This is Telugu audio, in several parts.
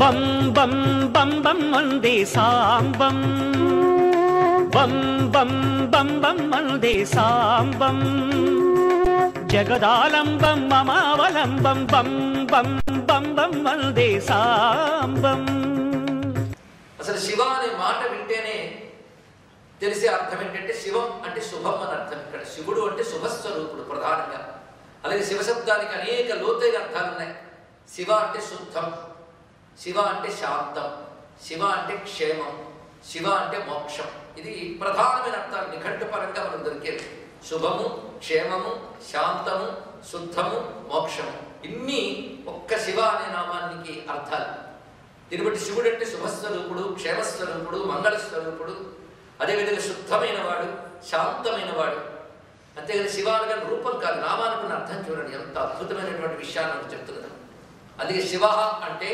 బం బం బం బం మంది సాంబం బం బం బం బం మంది సాంబం జగదాలంబం మమావలంబం బం బం బం బం మంది సాంబం అసలు శివ అనే మాట వింటేనే తెలిసే అర్థం ఏంటంటే శివం అంటే శుభం అని అర్థం ఇక్కడ శివుడు అంటే శుభస్వరూపుడు ప్రధానంగా అలాగే శివశబ్దానికి అనేక లోతైన అర్థాలు ఉన్నాయి శివ అంటే శుద్ధం శివ అంటే శాంతం శివ అంటే క్షేమం శివ అంటే మోక్షం ఇది ప్రధానమైన అర్థాలు నిఘంటుపరంగా మనకు దొరికేవి శుభము క్షేమము శాంతము శుద్ధము మోక్షము ఇన్ని ఒక్క శివ అనే నామానికి అర్థాలు దీన్ని బట్టి శివుడు అంటే శుభస్వరూపుడు క్షేమస్వరూపుడు మంగళస్వరూపుడు అదేవిధంగా శుద్ధమైన వాడు శాంతమైన వాడు అంతేగాని శివాలుగా రూపం కాదు నామానుకున్న అర్థం చూడండి ఎంత అద్భుతమైనటువంటి విషయాన్ని మనకు చెప్తున్నది అందుకే శివ అంటే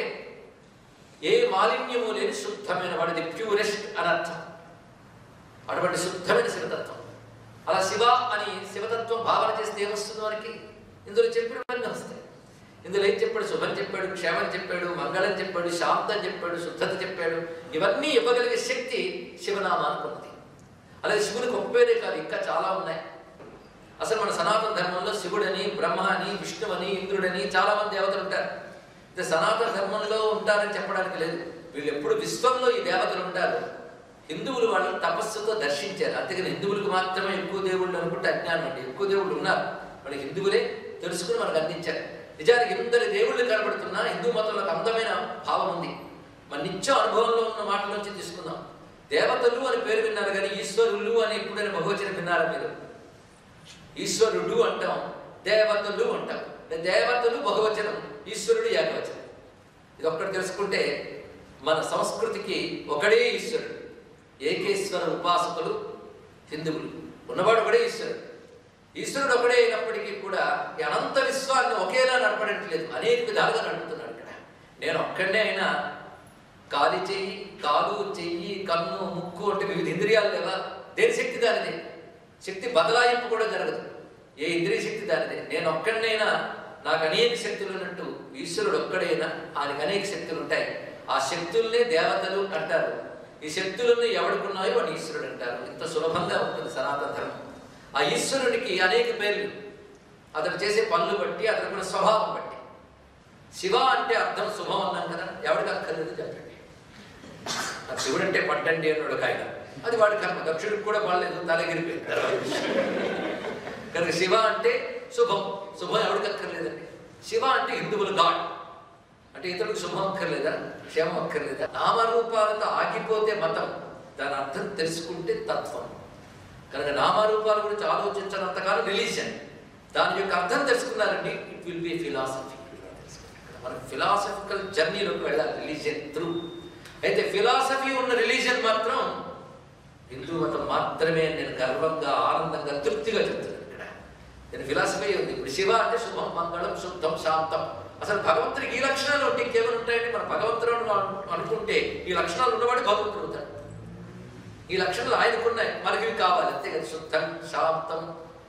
ఏ మాలిన్యము లేని శుద్ధమైన వాడు ది ప్యూరెస్ట్ అని అర్థం అటువంటి శుద్ధమైన శివతత్వం అలా శివ అని శివతత్వం భావన చేస్తే ఏమొస్తుంది మనకి ఇందులో చెప్పినవన్నీ వస్తాయి ఇందులో ఏం చెప్పాడు శుభం చెప్పాడు క్షేమం చెప్పాడు మంగళం చెప్పాడు శాంతం చెప్పాడు శుద్ధత చెప్పాడు ఇవన్నీ ఇవ్వగలిగే శక్తి శివనామానికి ఉన్నది అలాగే శివునికి ఒక్క పేరే కాదు ఇంకా చాలా ఉన్నాయి అసలు మన సనాతన ధర్మంలో శివుడని బ్రహ్మ అని విష్ణువని ఇంద్రుడని చాలా మంది దేవతలు ఉంటారు ఇది సనాతన ధర్మంలో ఉంటారని చెప్పడానికి లేదు వీళ్ళు ఎప్పుడు విశ్వంలో ఈ దేవతలు ఉంటారు హిందువులు వాళ్ళని తపస్సుతో దర్శించారు అంతేగాని హిందువులకు మాత్రమే ఎక్కువ దేవుళ్ళు అనుకుంటే అజ్ఞానం అండి ఎక్కువ దేవుళ్ళు ఉన్నారు మన హిందువులే తెలుసుకుని మనకు అందించారు నిజానికి ఇందరి దేవుళ్ళు కనబడుతున్నా హిందూ మతంలో ఒక అందమైన భావం ఉంది మన నిత్య అనుభవంలో ఉన్న మాటల నుంచి తీసుకుందాం దేవతలు అని పేరు విన్నారు కానీ ఈశ్వరులు అని ఎప్పుడైనా బహువచనం విన్నారా మీరు ఈశ్వరుడు అంటాం దేవతలు అంటాం దేవతలు బహువచనం ఈశ్వరుడు ఏకవచనం ఇది ఒక్కటి తెలుసుకుంటే మన సంస్కృతికి ఒకడే ఈశ్వరుడు ఏకేశ్వర ఉపాసకులు హిందువులు ఉన్నవాడు ఒకడే ఈశ్వరుడు ఈశ్వరుడు ఒకడే అయినప్పటికీ కూడా ఈ అనంత విశ్వాన్ని ఒకేలా నడపడట్లేదు అనేక విధాలుగా నడుపుతున్నాడు ఇక్కడ నేను ఒక్కడే అయినా కాలి చెయ్యి కాలు చెయ్యి కన్ను ముక్కు అంటే వివిధ ఇంద్రియాలు లేవా దేని శక్తి దానిదే శక్తి బదలాయింపు కూడా జరగదు ఏ ఇంద్రియ శక్తి దానిదే నేను ఒక్కడినైనా నాకు అనేక శక్తులు ఉన్నట్టు ఈశ్వరుడు ఒక్కడైనా ఆయనకు అనేక శక్తులు ఉంటాయి ఆ శక్తుల్నే దేవతలు అంటారు ఈ శక్తులను ఎవడుకున్నాయో వాడు ఈశ్వరుడు అంటారు ఇంత సులభంగా ఉంటుంది సనాతన ధర్మం ఆ ఈశ్వరుడికి అనేక పేర్లు అతడు చేసే పనులు బట్టి అతనికి స్వభావం బట్టి శివ అంటే అర్థం శుభం అన్నాం కదా ఎవరికి అక్కర్లేదు చెప్పండి ఆ శివుడు అంటే పట్టండి అన్నాడు ఒక ఆయన అది వాడి కర్మ దక్షుడికి కూడా పడలేదు తలగిరిపోయింది కనుక శివ అంటే శుభం శుభం ఎవరికి అక్కర్లేదండి శివ అంటే హిందువులు గాడ్ అంటే ఇతరులకు శుభం అక్కర్లేదా క్షేమం అక్కర్లేదా నామరూపాలతో ఆగిపోతే మతం దాని అర్థం తెలుసుకుంటే తత్వం కనుక నామరూపాల గురించి ఆలోచించినంతకాలం రిలీజన్ దాని యొక్క అర్థం తెలుసుకున్నారండి ఇట్ విల్ బి ఫిలాసఫీ మన ఫిలాసఫికల్ జర్నీలోకి వెళ్ళాలి రిలీజియన్ త్రూ అయితే ఫిలాసఫీ ఉన్న రిలీజియన్ మాత్రం హిందూ మతం మాత్రమే అని నేను గర్వంగా ఆనందంగా తృప్తిగా చెప్తున్నాను ఇక్కడ నేను ఫిలాసఫీ ఉంది ఇప్పుడు శివ అంటే శుభం మంగళం శుద్ధం శాంతం అసలు భగవంతుడికి ఈ లక్షణాలు ఉంటే ఇంకేమైనా ఉంటాయండి మన భగవంతుడు అను- అనుకుంటే ఈ లక్షణాలు ఉన్నవాడు భగవంతుడు అవుతాడు ఈ లక్షణాలు ఆయనకున్నాయి మనకి ఇవి కావాలి అంతే కదా శుద్ధం శాంతం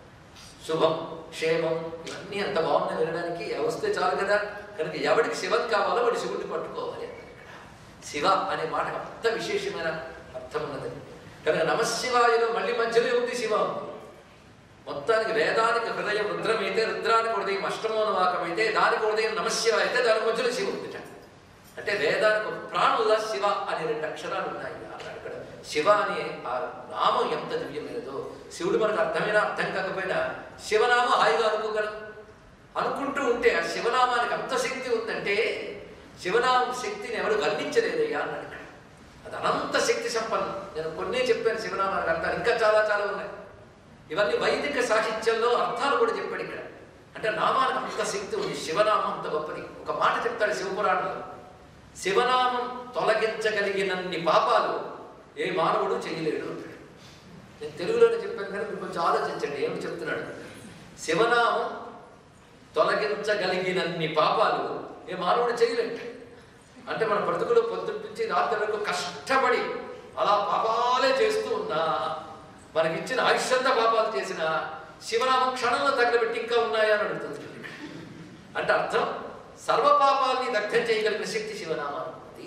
శుభం క్షేమం ఇవన్నీ అంత బాగున్నాయి వినడానికి వస్తే చాలు కదా కనుక ఎవడికి శివం కావాలో వాడు శివుడిని పట్టుకోవాలి శివ అనే మాట అంత విశేషమైన అర్థం ఉన్నది కనుక నమశివాయలో మళ్ళీ మధ్యలో ఉంది శివం మొత్తానికి వేదానికి హృదయం రుద్రమైతే రుద్రానికి హృదయం అష్టమోనవాకమైతే దానికి హృదయం నమశివాయ అయితే దాని మధ్యలో శివ ఉంది అంటే వేదానికి ఒక ప్రాణుల్లా శివ అనే రెండు అక్షరాలు ఉన్నాయి అన్నాడు ఇక్కడ శివ అనే ఆ నామం ఎంత దివ్యమైనదో శివుడు మనకు అర్థమైన అర్థం కాకపోయినా శివనామం హాయిగా అనుకోగలం అనుకుంటూ ఉంటే ఆ శివనామానికి అంత శక్తి ఉందంటే శివనామ శక్తిని ఎవరు వర్ణించలేదయ్యా అన్నాడు ఇక్కడ అది అనంత శక్తి సంపన్నం నేను కొన్నే చెప్పాను శివనామానికి అర్థాలు ఇంకా చాలా చాలా ఉన్నాయి ఇవన్నీ వైదిక సాహిత్యంలో అర్థాలు కూడా చెప్పాడు ఇక్కడ అంటే నామానికి అంత శక్తి ఉంది శివనామం అంత గొప్పది ఒక మాట చెప్తాడు శివపురాణంలో శివనామం తొలగించగలిగినన్ని పాపాలు ఏ మానవుడు చేయలేడు అంటాడు. నేను తెలుగులోనే చెప్పాను కానీ మీరు కొంచెం ఆలోచించండి ఏమిటి చెప్తున్నాడు శివనామం తొలగించగలిగినన్ని పాపాలు ఏ మానవుడు చేయలేడు అంటే మన బ్రతుకులో పొద్దున్న నుంచి రాత్రి వరకు కష్టపడి అలా పాపాలే చేస్తూ ఉన్నా మనకిచ్చిన ఆయుష్యంతా పాపాలు చేసిన శివనామం క్షణంలో తగలబెట్టి ఇంకా ఉన్నాయా అని అడుగుతుంది అంటే అర్థం సర్వ పాపాలని దగ్ధం చేయగలిగిన శక్తి శివనామానికి ఉంది.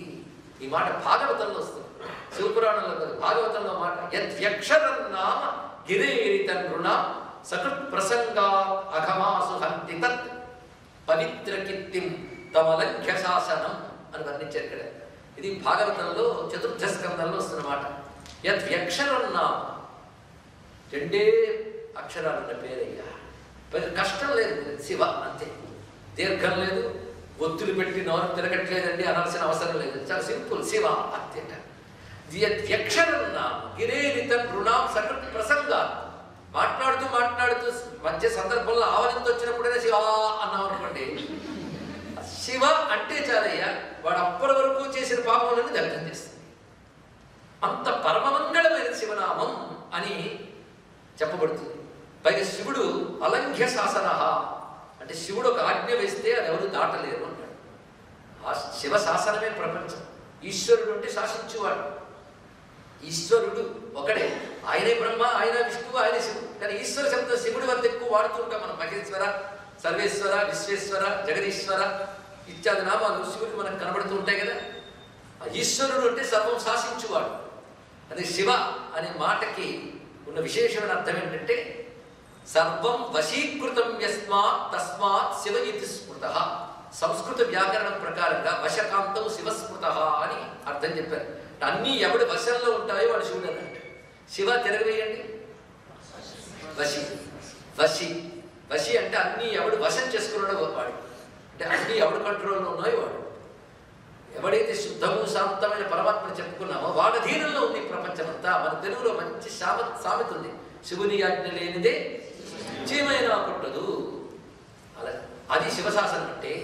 ఈ మాట భాగవతంలో వస్తుంది శివపురాణంలో కాదు భాగవతంలో మాట యద్యక్షరం నామ గిరేరిత నృణ సకృత్ ప్రసంగా అఘమాసు హంతి తత్ పవిత్ర కీర్తిం తమలంఘ్య శాసనం అని వర్ణించారు ఇక్కడ ఇది భాగవతంలో చతుర్థ స్కందంలో వస్తున్న మాట యద్యక్షరం నామ రెండే అక్షరాలున్న పేరయ్యా పెద్ద కష్టం లేదు శివ అంతే దీర్ఘం లేదు ఒత్తులు పెట్టి నోరు తిరగట్లేదండి అనాల్సిన అవసరం లేదు చాలా సింపుల్ శివ అంతేట యక్షరం నామ గిరేరిత రుణాం సకృత్ ప్రసంగా మాట్లాడుతూ మాట్లాడుతూ మధ్య సందర్భంలో ఆవలింత వచ్చినప్పుడైనా శివ అన్నాం అనుకోండి శివ అంటే చాలయ్యా వాడు అప్పటి వరకు చేసిన పాపములను దగ్ధం చేస్తుంది అంత పరమమంగళమైన శివనామం అని చెప్పబడుతుంది పైగా శివుడు అలంఘ్య శాసన అంటే శివుడు ఒక ఆజ్ఞ వేస్తే అది ఎవరు దాటలేరు అంటాడు ఆ శివ శాసనమే ప్రపంచం ఈశ్వరుడు అంటే శాసించువాడు ఈశ్వరుడు ఒకడే ఆయనే బ్రహ్మ ఆయన విష్ణువు ఆయన శివుడు కానీ ఈశ్వర శబ్దం శివుడి వద్ద ఎక్కువ వాడుతుంటాం మనం మహేశ్వర సర్వేశ్వర విశ్వేశ్వర జగదీశ్వర ఇత్యాది నామాలు శివుడు మనకు కనబడుతూ ఉంటాయి కదా ఆ ఈశ్వరుడు అంటే సర్వం శాసించువాడు అదే శివ అనే మాటకి ఉన్న విశేషమైన అర్థం ఏంటంటే సర్వం వశీకృతం యస్మాత్ తస్మాత్ శివ ఇది స్మృత సంస్కృత వ్యాకరణం ప్రకారంగా వశకాంతం శివస్మృత అని అర్థం చెప్పారు అన్నీ ఎవడు వశంలో ఉంటాయో వాడు శివుడు అన్నట్టు శివ తిరగవేయండి వశి వశి వశి అంటే అన్నీ ఎవడు వశం చేసుకున్నాడో వాడు అంటే అన్నీ ఎవడు కంట్రోల్లో ఉన్నాయో వాడు ఎవడైతే శుద్ధము శాంతమైన పరమాత్మ చెప్పుకున్నామో వాడి అధీనంలో ఉంది ఈ ప్రపంచమంతా మన తెలుగులో మంచి సామ సామెత ఉంది శివుని ఆజ్ఞ లేనిదే నిశ్చయమైనా పుట్టదు అలా అది శివశాసనం అంటే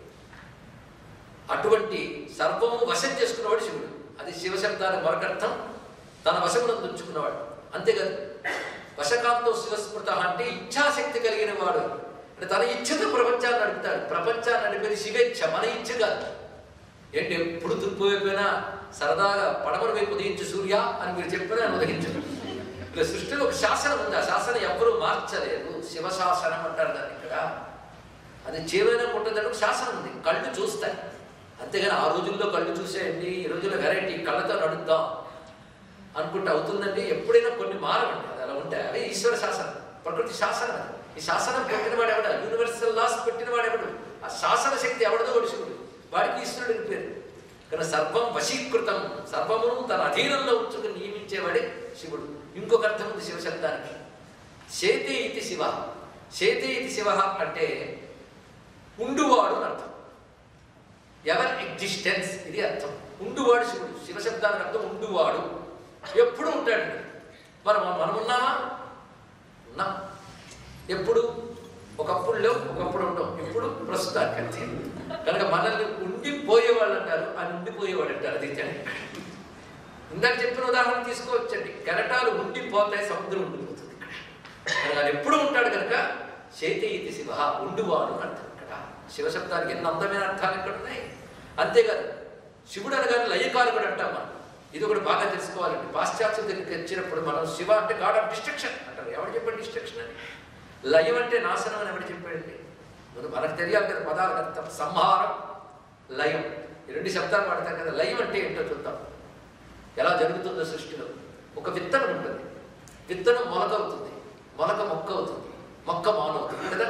అటువంటి సర్వము వశం చేసుకున్నవాడు శివుడు అది శివశబ్దానికి మరొకర్థం తన వశమునందు ఉంచుకున్నవాడు అంతేకాదు వశకాంతో శివస్మృత అంటే ఇచ్ఛాశక్తి కలిగిన వాడు అంటే తన ఇచ్ఛతో ప్రపంచాన్ని నడుపుతాడు ప్రపంచాన్ని నడిపేది శివేచ్ఛ మన ఇచ్ఛ కాదు ఏంటి ఎప్పుడు తూర్పు వైపునా సరదాగా పడమర వైపు ఉదయించు సూర్య అని మీరు చెప్పినా ఆయన ఉదయించడు ఇలా సృష్టిలో ఒక శాసనం ఉంది ఆ శాసనం ఎవ్వరూ మార్చలేరు శివశాసనం అంటారు దాన్ని ఇక్కడ అది చేవైనా పుట్టదంటే ఒక శాసనం ఉంది కళ్ళు చూస్తాయి అంతేగాని ఆ రోజుల్లో కళ్ళు చూసేయండి ఈ రోజుల్లో వెరైటీ కళ్ళతో నడుద్దాం అనుకుంటే అవుతుందండి ఎప్పుడైనా కొన్ని మారవండి అది అలా ఉంటాయి అవి ఈశ్వర శాసనం ప్రకృతి శాసనం అది. ఈ శాసనం పెట్టినవాడు ఎవడ యూనివర్సల్ లాస్ పెట్టినవాడు ఎవడు ఆ శాసన శక్తి ఎవడదో వాడు శివుడు వాడికి ఈశ్వరుడు అని పేరు కానీ సర్వం వశీకృతం సర్వమును తన అధీనంలో ఉంచుకుని నియమించేవాడే శివుడు ఇంకొక అర్థం ఉంది శివశబ్దానికి శేతే ఇది శివ శేతే ఇది శివ అంటే ఉండువాడు అని అర్థం ఎవర్ ఎగ్జిస్టెన్స్ ఇది అర్థం ఉండువాడు శివుడు శివశబ్దానికి అర్థం ఉండువాడు ఎప్పుడు ఉంటాడు మరి మనం మనం ఉన్నామా ఉన్నాం ఎప్పుడు ఒకప్పుడు లేవు ఒకప్పుడు ఉంటాం ఇప్పుడు ప్రస్తుతానికి అంతే కనుక మనల్ని ఉండిపోయేవాళ్ళు అంటారు అని ఉండిపోయేవాడు అంటారు అది తేడా. ఇందాక చెప్పిన ఉదాహరణ తీసుకోవచ్చండి కెరటాలు ఉండిపోతాయి సముద్రం ఉండిపోతుంది ఇక్కడ కనుక అది ఎప్పుడు ఉంటాడు కనుక శైతి ఇది శివ ఉండువాడు అని అర్థం ఇక్కడ శివశబ్దానికి ఎన్ని అందమైన అర్థాలు ఇక్కడ ఉన్నాయి అంతేకాదు శివుడు అనగానే లయకారకుడు అంటాం మనం ఇది ఒకటి బాగా తెలుసుకోవాలండి పాశ్చాత్య దగ్గరికి వచ్చినప్పుడు మనం శివ అంటే గాడ్ ఆఫ్ డిస్ట్రక్షన్ అంటారు ఎవరు చెప్పండి డిస్ట్రక్షన్ అని లయం అంటే నాశనం అని ఎవరు చెప్పాడండి ముందు మనకు తెలియాలి కదా పదాలు అర్థం సంహారం లయం ఈ రెండు శబ్దాలు వాడతాం కదా లయం అంటే ఏంటో చూద్దాం ఎలా జరుగుతుందో సృష్టిలో ఒక విత్తనం ఉంటుంది విత్తనం మొలక అవుతుంది మొలక మొక్క అవుతుంది మొక్క మాను అవుతుంది కదా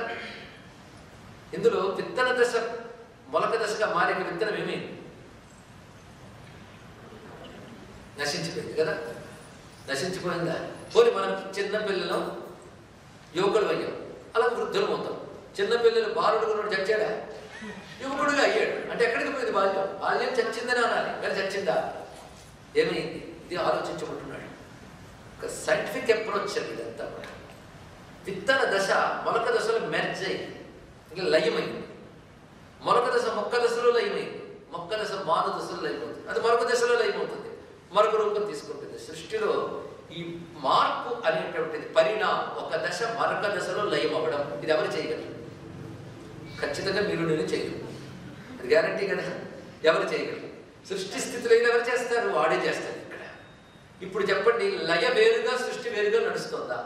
ఇందులో విత్తన దశ మొలక దశగా మారే విత్తనం ఏమైంది నశించిపోయింది కదా నశించిపోయిందా పోనీ మనం చిన్న పిల్లలు యువకుడు అయ్యాం అలా వృద్ధులం అవుతాం చిన్న పిల్లలు బాలుడు కూడా చచ్చాడా యువకుడుగా అయ్యాడు అంటే ఎక్కడికి పోయింది బాల్యం బాల్యం చచ్చిందని అనాలి కానీ చచ్చిందా ఏమైంది ఇది ఆలోచించబడుతున్నాడు ఒక సైంటిఫిక్ అప్రోచ్ అండి ఇదంతా కూడా విత్తన దశ మొలక దశలో మెర్జ్ అయింది ఇంకా లయమైంది మొలక దశ మొక్క దశలో లయమైంది మొక్క దశ మాను దశలో లయమవుతుంది అది మరొక దశలో లయమవుతుంది మరొక రూపం తీసుకుంటుంది సృష్టిలో ఈ మార్పు అనేటువంటిది పరిణామం ఒక దశ మరొక దశలో లయం అవ్వడం ఇది ఎవరు చేయగలరు ఖచ్చితంగా మీరు నేను చేయగలరు అది గ్యారంటీ కదా ఎవరు చేయగలరు సృష్టి స్థితిలో ఇది ఎవరు చేస్తారు వాడే చేస్తారు ఇక్కడ ఇప్పుడు చెప్పండి లయ వేరుగా సృష్టి వేరుగా నడుస్తుందా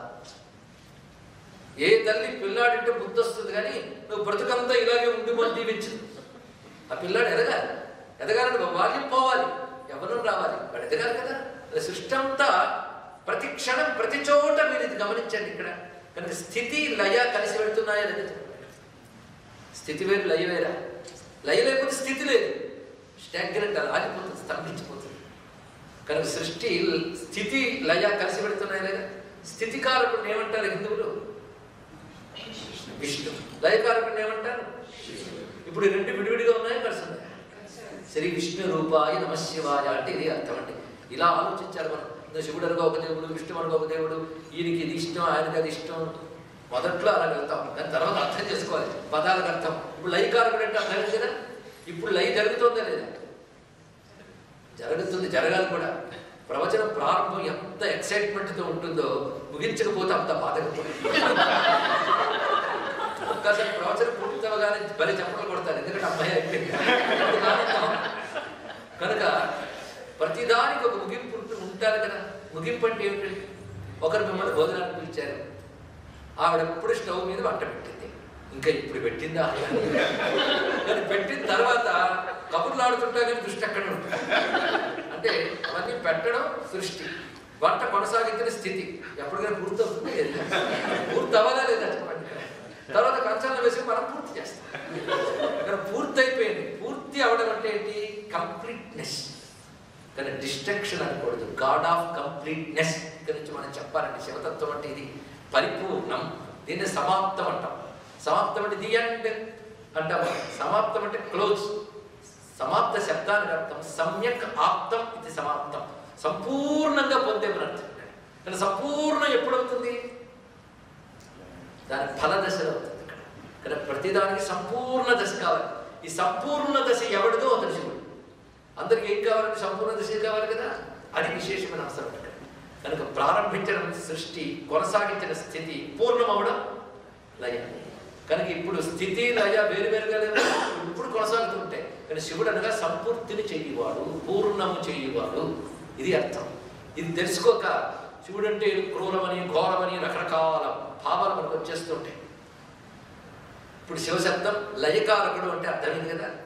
ఏ తల్లి పిల్లాడింటే బుద్ధి వస్తుంది కానీ నువ్వు బ్రతుకంతా ఇలాగే ఉండి మనం దీవించు ఆ పిల్లాడు ఎదగాలి ఎదగాలంటే బాల్యం పోవాలి యవ్వనం రావాలి వాడు ఎదగాలి కదా అలా సృష్టి అంతా ప్రతి క్షణం ప్రతి చోట మీరు ఇది గమనించండి ఇక్కడ కనుక స్థితి లయ కలిసి వెళ్తున్నాయా లేదా చెప్పండి. స్థితి వేరు లయ వేరా లయ లేకపోతే స్థితి లేదు స్టాగ్నెంట్ అలా ఆగిపోతుంది స్తంభించిపోతుంది కనుక సృష్టి స్థితి లయ కలిసి పెడుతున్నాయి లేదా స్థితికారకుడిని ఏమంటారు హిందువులు విష్ణు లయకారకుడిని ఏమంటారు ఇప్పుడు ఈ రెండు విడివిడిగా ఉన్నాయి కలిసి ఉన్నాయి శ్రీ విష్ణు రూపాయ నమ శివాయ అంటే ఇది అర్థం అండి ఇలా ఆలోచించారు మనం ఇంకా శివుడు అనుకో ఒక దేవుడు విష్ణు అనుకో ఒక దేవుడు ఈయనకి ఇది ఇష్టం ఆయనకి అది ఇష్టం మొదట్లో అలా వెళ్తాం కానీ తర్వాత అర్థం చేసుకోవాలి పదాలకు అర్థం ఇప్పుడు లయకారకుడు అంటే అర్థం కదా ఇప్పుడు లయ జరుగుతుందా లేదా జరుగుతుంది జరగాలి కూడా ప్రవచనం ప్రారంభం ఎంత ఎక్సైట్మెంట్తో ఉంటుందో ముగించకపోతే అంత బాధగా ఒక్కసారి ప్రవచనం పూర్తవగానే బలి చెప్పలు కొడతారు ఎందుకంటే అమ్మాయి అయిపోయింది కనుక ప్రతిదానికి ఒక ముగింపు ఉంటు- ఉంటారు కదా ముగింపు అంటే ఏమిటి ఒకరు మిమ్మల్ని భోజనానికి పిలిచారు ఆవిడ ఎప్పుడు స్టవ్ మీద వంట పెట్టింది ఇంకా ఇప్పుడు పెట్టిందా కానీ పెట్టిన తర్వాత కబుర్లు ఆడుతుంటా కానీ దృష్టి అక్కడే ఉంటుంది అంటే అవన్నీ పెట్టడం సృష్టి వంట కొనసాగించిన స్థితి ఎప్పటికైనా పూర్తి అవుతుంది లేదా పూర్తి అవ్వాలా లేదా చెప్పండి తర్వాత కంచాలను వేసి మనం పూర్తి చేస్తాం ఇక్కడ పూర్తి అయిపోయింది పూర్తి అవడం అంటే ఏంటి కంప్లీట్నెస్ కానీ డిస్ట్రక్షన్ అనకూడదు గాడ్ ఆఫ్ కంప్లీట్నెస్ ఇక్కడ నుంచి మనం చెప్పాలండి శివతత్వం అంటే ఇది పరిపూర్ణం దీన్ని సమాప్తం అంటాం సమాప్తం అంటే ది అండ్ అంటాం సమాప్తం అంటే క్లోజ్ సమాప్త శబ్దానికి అర్థం సమ్యక్ ఆప్తం ఇది సమాప్తం సంపూర్ణంగా పొందేమని అర్థం కానీ సంపూర్ణం ఎప్పుడవుతుంది దాని ఫల దశలో అవుతుంది ఇక్కడ ఇక్కడ ప్రతిదానికి సంపూర్ణ దశ కావాలి ఈ సంపూర్ణ దశ ఎవడిదో అతను శివుడు అందరికి ఏం కావాలంటే సంపూర్ణ దశ కావాలి కదా అది విశేషమైన అవసరం ఇక్కడ కనుక ప్రారంభించిన సృష్టి కొనసాగించిన స్థితి పూర్ణమవడం లయ కనుక ఇప్పుడు స్థితి లయ వేరువేరుగా లేవు ఇప్పుడు కొనసాగుతుంటాయి కానీ శివుడు అనగా సంపూర్తిని చెయ్యివాడు పూర్ణము చెయ్యివాడు ఇది అర్థం ఇది తెలుసుకోక శివుడు అంటే క్రూరమని ఘోరమని రకరకాల భావాలు మనకు వచ్చేస్తుంటాయి ఇప్పుడు శివశబ్దం లయకారకుడు అంటే అర్థమైంది కదా